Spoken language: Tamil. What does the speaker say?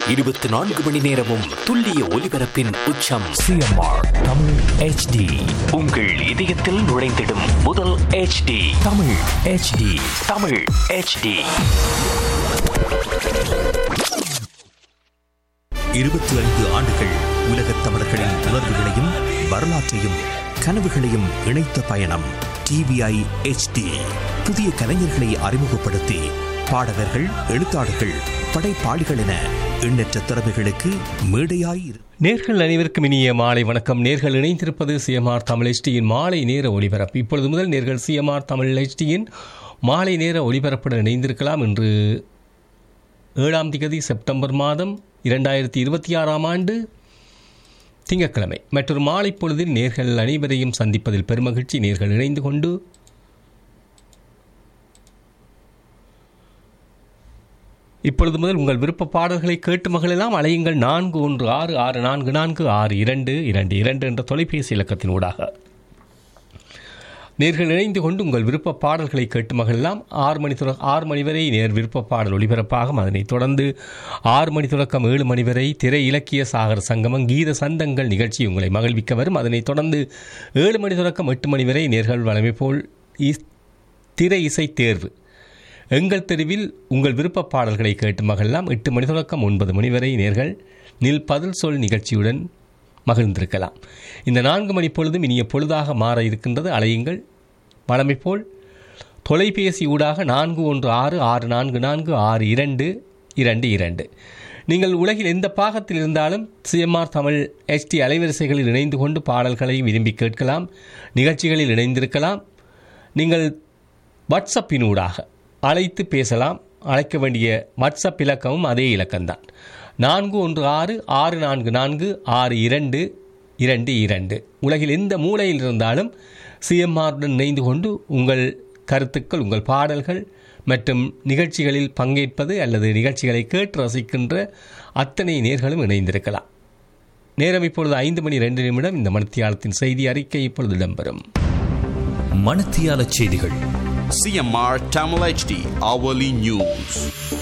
இருபத்தி நான்கு மணி நேரமும் துல்லிய ஒலிபரப்பின் உச்சம் சிஎம்ஆர் தமிழ் ஹெச்டி உங்கள் இதயத்தில் நுழைந்திடும் முதல் HD Tamil HD Tamil HD இருபத்தி ஐந்து ஆண்டுகள் உலகத் தமிழர்களின் உணர்வுகளையும் வரலாற்றையும் கனவுகளையும் இணைத்த பயணம் டிவிஐ HD புதிய கலைஞர்களை அறிமுகப்படுத்தி பாடகர்கள் எழுத்தாளர்கள் படைப்பாளிகள் என எண்ணற்ற திறமைகளுக்கு மேடையாய் இரு- நேர்கள் அனைவருக்கும் இனிய மாலை வணக்கம் நேர்கள் இணைந்திருப்பது சிஎம்ஆர் தமிழ் HDயின் மாலை நேர ஒளிபரப்பு இப்பொழுது முதல் நேர்கள் சிஎம்ஆர் தமிழ் HDயின் மாலை நேர ஒளிபரப்புடன் இணைந்திருக்கலாம் என்று ஏழாம் திகதி செப்டம்பர் மாதம் இரண்டாயிரத்தி இருபத்தி ஆறாம் ஆண்டு திங்கட்கிழமை மற்றொரு மாலை பொழுதில் நேர்கள் அனைவரையும் சந்திப்பதில் பெருமகிழ்ச்சி நேர்கள் இணைந்து கொண்டு இப்பொழுது முதல் உங்கள் விருப்ப பாடல்களை கேட்டு மகளெல்லாம் அலையுங்கள் நான்கு ஒன்று ஆறு ஆறு நான்கு நான்கு ஆறு இரண்டு இரண்டு இரண்டு என்ற தொலைபேசி இலக்கத்தின் ஊடாக நேர்கள் இணைந்து கொண்டு உங்கள் விருப்ப பாடல்களை கேட்டு மகளெல்லாம் ஆறு மணி துற ஆறு மணி வரை நேர் விருப்ப பாடல் ஒளிபரப்பாகும் அதனைத் தொடர்ந்து ஆறு மணி தொடக்கம் ஏழு மணி வரை திரை இலக்கிய சாகர சங்கமம் கீத சந்தங்கள் நிகழ்ச்சி உங்களை மகிழ்விக்க வரும் அதனைத் தொடர்ந்து ஏழு மணி தொடக்கம் எட்டு மணி வரை நேர்கள் வழமை போல் இஸ்- திரை இசை தேர்வு எங்கள் தெருவில் உங்கள் விருப்ப பாடல்களை கேட்டு மகிழலாம் எட்டு மணி தொடக்கம் ஒன்பது மணி வரை நேர்கள் நில் பதில் சொல் நிகழ்ச்சியுடன் மகிழ்ந்திருக்கலாம் இந்த நான்கு மணி பொழுதும் இனிய பொழுதாக மாற இருக்கின்றது அலையுங்கள் வழமை போல் தொலைபேசி ஊடாக நான்கு ஒன்று ஆறு ஆறு நான்கு நான்கு ஆறு இரண்டு இரண்டு இரண்டு நீங்கள் உலகில் எந்த பாகத்தில் இருந்தாலும் சிஎம்ஆர் தமிழ் எஸ்டி அலைவரிசைகளில் இணைந்து கொண்டு பாடல்களை விரும்பி கேட்கலாம் நிகழ்ச்சிகளில் இணைந்திருக்கலாம் நீங்கள் வாட்ஸ்அப்பினூடாக அழைத்து பேசலாம் அழைக்க வேண்டிய வாட்ஸ்அப் இலக்கமும் அதே இலக்கம்தான் நான்கு ஒன்று ஆறு ஆறு நான்கு நான்கு ஆறு இரண்டு இரண்டு இரண்டு உலகில் எந்த மூலையில் இருந்தாலும் சிஎம்ஆருடன் இணைந்து கொண்டு உங்கள் கருத்துக்கள் உங்கள் பாடல்கள் மற்றும் நிகழ்ச்சிகளில் பங்கேற்பது அல்லது நிகழ்ச்சிகளை கேட்டு ரசிக்கின்ற அத்தனை நேர்களும் இணைந்திருக்கலாம் நேரம் இப்பொழுது ஐந்து மணி ரெண்டு நிமிடம் இந்த மணித்தியாலத்தின் செய்தி அறிக்கை இப்பொழுது இடம்பெறும் மணத்தியால செய்திகள் CMR Tamil HD hourly news.